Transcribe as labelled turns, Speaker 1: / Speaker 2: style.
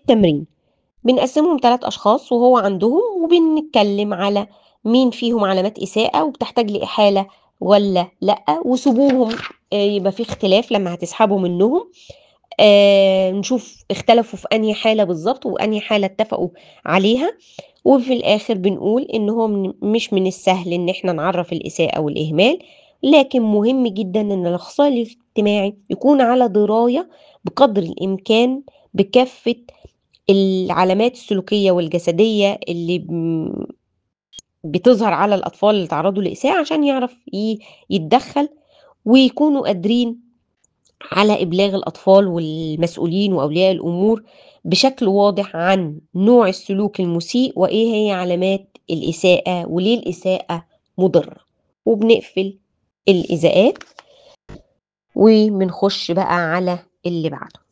Speaker 1: تمرين بنقسمهم 3 أشخاص وهو عندهم وبنتكلم على مين فيهم علامات إساءة وبتحتاج لإحالة والّا لأ، وسيبوهم آآ يبقى في اختلاف لمّا هتسحبوا منهم آآ نشوف اختلفوا في أنهي حالة بالضبط وأنهي حالة اتفقوا عليها، وفي الآخر بنقول إن هو من مش من السهل إن إحنا نعرّف الإساءة والإهمال، لكن مهم جدًا إن الأخصائي الاجتماعي يكون على دراية بقدر الإمكان بكافة العلامات السلوكية والجسدية اللي م بتظهر على الأطفال اللي اتعرضوا لإساءة عشان يعرف ي يتدخّل ويكونوا قادرين على إبلاغ الأطفال والمسؤولين وأولياء الأمور بشكل واضح عن نوع السلوك المسيء وإيه هي علامات الإساءة وليه الإساءة مُضرة، وبنقفل الإساءات وبنخش بقى على اللي بعده.